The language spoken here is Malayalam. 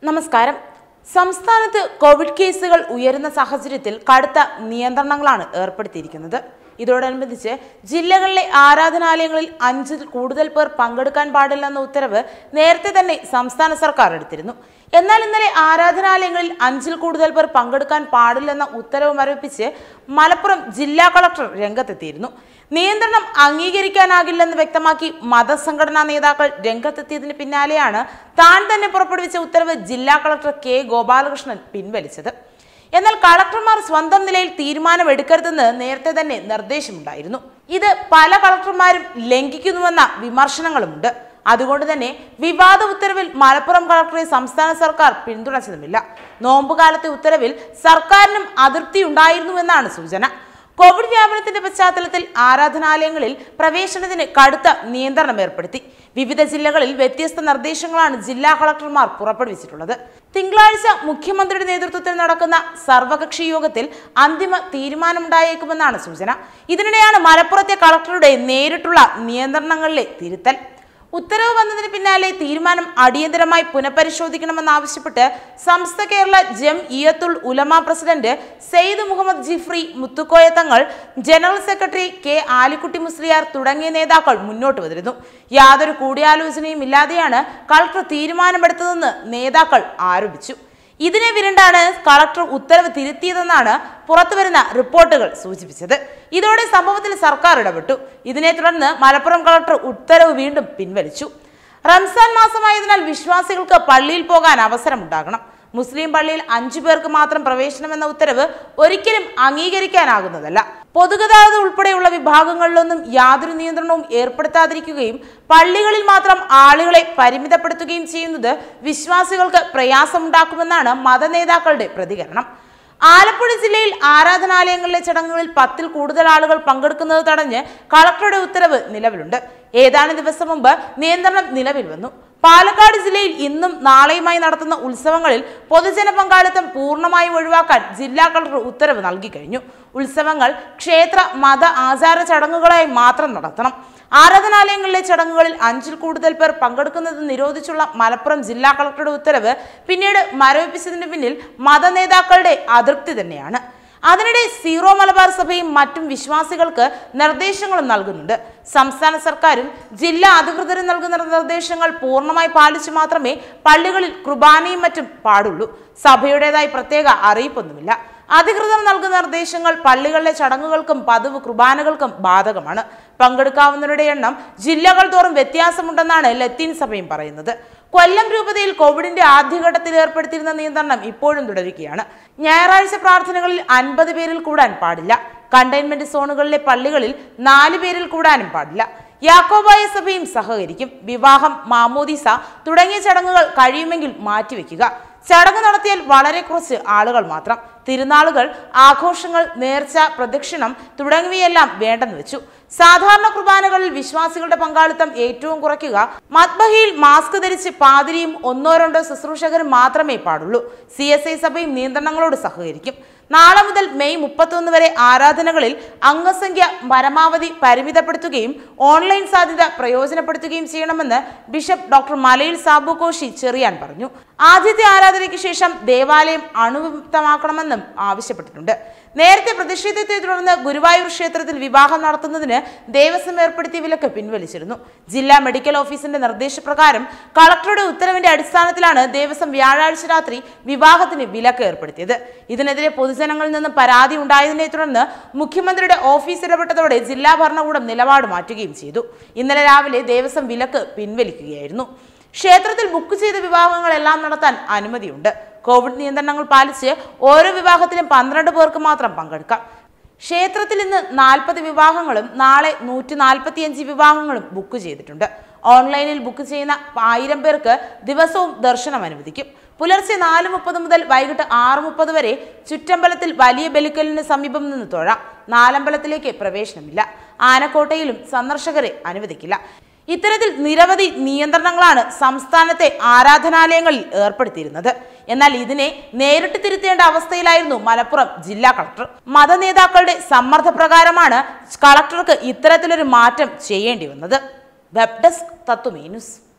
നമസ്കാരം സംസ്ഥാനത്ത് കോവിഡ് കേസുകൾ ഉയരുന്ന സാഹചര്യത്തിൽ കടുത്ത നിയന്ത്രണങ്ങളാണ് ഏർപ്പെടുത്തിയിരിക്കുന്നത് ഇതോടനുബന്ധിച്ച് ജില്ലകളിലെ ആരാധനാലയങ്ങളിൽ അഞ്ചിൽ കൂടുതൽ പേർ പങ്കെടുക്കാൻ പാടില്ലെന്ന ഉത്തരവ് നേരത്തെ തന്നെ സംസ്ഥാന സർക്കാർ എടുത്തിരുന്നു എന്നാൽ ഇന്നലെ ആരാധനാലയങ്ങളിൽ അഞ്ചിൽ കൂടുതൽ പേർ പങ്കെടുക്കാൻ പാടില്ലെന്ന ഉത്തരവ് മരവിപ്പിച്ച് മലപ്പുറം ജില്ലാ കളക്ടർ രംഗത്തെത്തിയിരുന്നു നിയന്ത്രണം അംഗീകരിക്കാനാകില്ലെന്ന് വ്യക്തമാക്കി മതസംഘടനാ നേതാക്കൾ രംഗത്തെത്തിയതിന് പിന്നാലെയാണ് താൻ തന്നെ പുറപ്പെടുവിച്ച ഉത്തരവ് ജില്ലാ കളക്ടർ കെ ഗോപാലകൃഷ്ണൻ പിൻവലിച്ചത് എന്നാൽ കളക്ടർമാർ സ്വന്തം നിലയിൽ തീരുമാനമെടുക്കരുതെന്ന് നേരത്തെ തന്നെ നിർദ്ദേശമുണ്ടായിരുന്നു ഇത് പല കളക്ടർമാരും ലംഘിക്കുന്നുവെന്ന വിമർശനങ്ങളുമുണ്ട് അതുകൊണ്ട് തന്നെ വിവാദ ഉത്തരവിൽ മലപ്പുറം കളക്ടറെ സംസ്ഥാന സർക്കാർ പിന്തുണച്ചതുമില്ല നോമ്പുകാലത്തെ ഉത്തരവിൽ സർക്കാരിനും അതൃപ്തി ഉണ്ടായിരുന്നുവെന്നാണ് സൂചന കോവിഡ് വ്യാപനത്തിന്റെ പശ്ചാത്തലത്തിൽ ആരാധനാലയങ്ങളിൽ പ്രവേശനത്തിന് കടുത്ത നിയന്ത്രണം ഏർപ്പെടുത്തി വിവിധ ജില്ലകളിൽ വ്യത്യസ്ത നിർദ്ദേശങ്ങളാണ് ജില്ലാ കളക്ടർമാർ പുറപ്പെടുവിച്ചിട്ടുള്ളത് തിങ്കളാഴ്ച മുഖ്യമന്ത്രിയുടെ നേതൃത്വത്തിൽ നടക്കുന്ന സർവകക്ഷി യോഗത്തിൽ അന്തിമ തീരുമാനമുണ്ടായേക്കുമെന്നാണ് സൂചന ഇതിനിടെയാണ് മലപ്പുറത്തെ കളക്ടറുടെ നേരിട്ടുള്ള നിയന്ത്രണങ്ങളിലെ തിരുത്തൽ ഉത്തരവ് വന്നതിന് പിന്നാലെ തീരുമാനം അടിയന്തരമായി പുനഃപരിശോധിക്കണമെന്നാവശ്യപ്പെട്ട് Samastha Kerala Jamiyyathul Ulama president Sayyid Muhammad Jifri Muthukoya Thangal general secretary K Alikutty Musliyar തുടങ്ങിയ നേതാക്കൾ മുന്നോട്ട് വന്നിരുന്നു യാതൊരു കൂടിയാലോചനയും ഇല്ലാതെയാണ് കളക്ടർ തീരുമാനമെടുത്തതെന്ന് നേതാക്കൾ ആരോപിച്ചു ഇതിനെ വിരണ്ടാണ് കളക്ടർ ഉത്തരവ് തിരുത്തിയതെന്നാണ് പുറത്തുവരുന്ന റിപ്പോർട്ടുകൾ സൂചിപ്പിച്ചത് ഇതോടെ സംഭവത്തിൽ സർക്കാർ ഇടപെട്ടു ഇതിനെ തുടർന്ന് മലപ്പുറം കളക്ടർ ഉത്തരവ് വീണ്ടും പിൻവലിച്ചു റംസാൻ മാസമായതിനാൽ വിശ്വാസികൾക്ക് പള്ളിയിൽ പോകാൻ അവസരമുണ്ടാകണം മുസ്ലിം പള്ളിയിൽ അഞ്ചു പേർക്ക് മാത്രം പ്രവേശനമെന്ന ഉത്തരവ് ഒരിക്കലും അംഗീകരിക്കാനാകുന്നതല്ല പൊതുഗതാഗതം ഉൾപ്പെടെയുള്ള വിഭാഗങ്ങളിലൊന്നും യാതൊരു നിയന്ത്രണവും ഏർപ്പെടുത്താതിരിക്കുകയും പള്ളികളിൽ മാത്രം ആളുകളെ പരിമിതപ്പെടുത്തുകയും ചെയ്യുന്നത് വിശ്വാസികൾക്ക് പ്രയാസമുണ്ടാക്കുമെന്നാണ് മതനേതാക്കളുടെ പ്രതികരണം ആലപ്പുഴ ജില്ലയിൽ ആരാധനാലയങ്ങളിലെ ചടങ്ങുകളിൽ പത്തിൽ കൂടുതൽ ആളുകൾ പങ്കെടുക്കുന്നത് തടഞ്ഞ് കളക്ടറുടെ ഉത്തരവ് നിലവിലുണ്ട് ഏതാനും ദിവസം മുമ്പ് നിയന്ത്രണം നിലവിൽ വന്നു പാലക്കാട് ജില്ലയിൽ ഇന്നും നാളെയുമായി നടത്തുന്ന ഉത്സവങ്ങളിൽ പൊതുജന പങ്കാളിത്തം പൂർണ്ണമായും ഒഴിവാക്കാൻ ജില്ലാ കളക്ടർ ഉത്തരവ് നൽകി കഴിഞ്ഞു ഉത്സവങ്ങൾ ക്ഷേത്ര മത ആചാര ചടങ്ങുകളായി മാത്രം നടത്തണം ആരാധനാലയങ്ങളിലെ ചടങ്ങുകളിൽ അഞ്ചിൽ കൂടുതൽ പേർ പങ്കെടുക്കുന്നത് നിരോധിച്ചുള്ള മലപ്പുറം ജില്ലാ കളക്ടറുടെ ഉത്തരവ് പിന്നീട് മരവിപ്പിച്ചതിന് പിന്നിൽ മതനേതാക്കളുടെ അതൃപ്തി തന്നെയാണ് അതിനിടെ സീറോ മലബാർ സഭയും മറ്റും വിശ്വാസികൾക്ക് നിർദ്ദേശങ്ങളും നൽകുന്നുണ്ട് സംസ്ഥാന സർക്കാരും ജില്ലാ അധികൃതരും നൽകുന്ന നിർദ്ദേശങ്ങൾ പൂർണ്ണമായി പാലിച്ചു മാത്രമേ പള്ളികളിൽ കുർബാനയും മറ്റും പാടുള്ളൂ സഭയുടേതായി പ്രത്യേക അറിയിപ്പൊന്നുമില്ല അധികൃതർ നൽകുന്ന നിർദ്ദേശങ്ങൾ പള്ളികളിലെ ചടങ്ങുകൾക്കും പതിവ് കുർബാനകൾക്കും ബാധകമാണ് പങ്കെടുക്കാവുന്നവരുടെ എണ്ണം ജില്ലകൾ തോറും വ്യത്യാസമുണ്ടെന്നാണ് ലത്തീൻ സഭയും പറയുന്നത് കൊല്ലം രൂപതയിൽ കോവിഡിന്റെ ആദ്യഘട്ടത്തിൽ ഏർപ്പെടുത്തിയിരുന്ന നിയന്ത്രണം ഇപ്പോഴും തുടരുകയാണ് ഞായറാഴ്ച പ്രാർത്ഥനകളിൽ അൻപത് പേരിൽ കൂടാൻ പാടില്ല കണ്ടെയ്ൻമെന്റ് സോണുകളിലെ പള്ളികളിൽ നാല് പേരിൽ കൂടാനും പാടില്ല യാക്കോബായ സഭയും സഹകരിക്കും വിവാഹം മാമോദിസ തുടങ്ങിയ ചടങ്ങുകൾ കഴിയുമെങ്കിൽ മാറ്റിവെക്കുക ചടങ്ങ് നടത്തിയാൽ വളരെ കുറച്ച് ആളുകൾ മാത്രം തിരുനാളുകൾ ആഘോഷങ്ങൾ നേർച്ച പ്രദക്ഷിണം തുടങ്ങിയവയെല്ലാം വേണ്ടെന്ന് വെച്ചു സാധാരണ കുർബാനകളിൽ വിശ്വാസികളുടെ പങ്കാളിത്തം ഏറ്റവും കുറയ്ക്കുക മത്ബഹിയിൽ മാസ്ക് ധരിച്ച് പാതിരിയും ഒന്നോ രണ്ടോ ശുശ്രൂഷകരും മാത്രമേ പാടുള്ളൂ സി എസ് ഐ സഭയും നിയന്ത്രണങ്ങളോട് സഹകരിക്കും നാളെ മുതൽ മെയ് മുപ്പത്തൊന്ന് വരെ ആരാധനകളിൽ അംഗസംഖ്യ പരമാവധി പരിമിതപ്പെടുത്തുകയും ഓൺലൈൻ സാധ്യത പ്രയോജനപ്പെടുത്തുകയും ചെയ്യണമെന്ന് ബിഷപ്പ് ഡോക്ടർ മലയിൽ സാബു കോശി ചെറിയാൻ പറഞ്ഞു ആദ്യത്തെ ആരാധനയ്ക്ക് ശേഷം ദേവാലയം അണുവിമുക്തമാക്കണമെന്നും ആവശ്യപ്പെട്ടിട്ടുണ്ട് നേരത്തെ പ്രതിഷേധത്തെ തുടർന്ന് ഗുരുവായൂർ ക്ഷേത്രത്തിൽ വിവാഹം നടത്തുന്നതിന് ദേവസ്വം ഏർപ്പെടുത്തിയ വിലക്ക് പിൻവലിച്ചിരുന്നു ജില്ലാ മെഡിക്കൽ ഓഫീസിന്റെ നിർദ്ദേശപ്രകാരം കളക്ടറുടെ ഉത്തരവിന്റെ അടിസ്ഥാനത്തിലാണ് ദേവസ്വം വ്യാഴാഴ്ച രാത്രി വിവാഹത്തിന് വിലക്ക് ഏർപ്പെടുത്തിയത് ഇതിനെതിരെ പൊതുജനങ്ങളിൽ നിന്ന് പരാതി ഉണ്ടായതിനെ തുടർന്ന് മുഖ്യമന്ത്രിയുടെ ഓഫീസ് ഇടപെട്ടതോടെ ജില്ലാ ഭരണകൂടം നിലപാട് മാറ്റുകയും ചെയ്തു ഇന്നലെ രാവിലെ ദേവസ്വം വിലക്ക് പിൻവലിക്കുകയായിരുന്നു ക്ഷേത്രത്തിൽ ബുക്ക് ചെയ്ത വിവാഹങ്ങളെല്ലാം നടത്താൻ അനുമതിയുണ്ട് കോവിഡ് നിയന്ത്രണങ്ങൾ പാലിച്ച് ഓരോ വിവാഹത്തിലും പന്ത്രണ്ട് പേർക്ക് മാത്രം പങ്കെടുക്കാം ക്ഷേത്രത്തിൽ ഇന്ന് നാൽപ്പത് വിവാഹങ്ങളും നാളെ നൂറ്റി നാൽപ്പത്തിയഞ്ച് വിവാഹങ്ങളും ബുക്ക് ചെയ്തിട്ടുണ്ട് ഓൺലൈനിൽ ബുക്ക് ചെയ്യുന്ന ആയിരം പേർക്ക് ദിവസവും ദർശനം അനുവദിക്കും പുലർച്ചെ നാല് മുപ്പത് മുതൽ വൈകിട്ട് ആറ് മുപ്പത് വരെ ചുറ്റമ്പലത്തിൽ വലിയ ബലിക്കലിന് സമീപം നിന്ന് തൊഴാം നാലമ്പലത്തിലേക്ക് പ്രവേശനമില്ല ആനക്കോട്ടയിലും സന്ദർശകരെ അനുവദിക്കില്ല ഇത്തരത്തിൽ നിരവധി നിയന്ത്രണങ്ങളാണ് സംസ്ഥാനത്തെ ആരാധനാലയങ്ങളിൽ ഏർപ്പെടുത്തിയിരുന്നത് എന്നാൽ ഇതിനെ നേരിട്ട് തിരുത്തേണ്ട അവസ്ഥയിലായിരുന്നു മലപ്പുറം ജില്ലാ കളക്ടർ മതനേതാക്കളുടെ സമ്മർദ്ദപ്രകാരമാണ് കളക്ടർക്ക് ഇത്തരത്തിലൊരു മാറ്റം ചെയ്യേണ്ടി വന്നത് വെബ് ഡെസ്ക് തത്വമേ ന്യൂസ്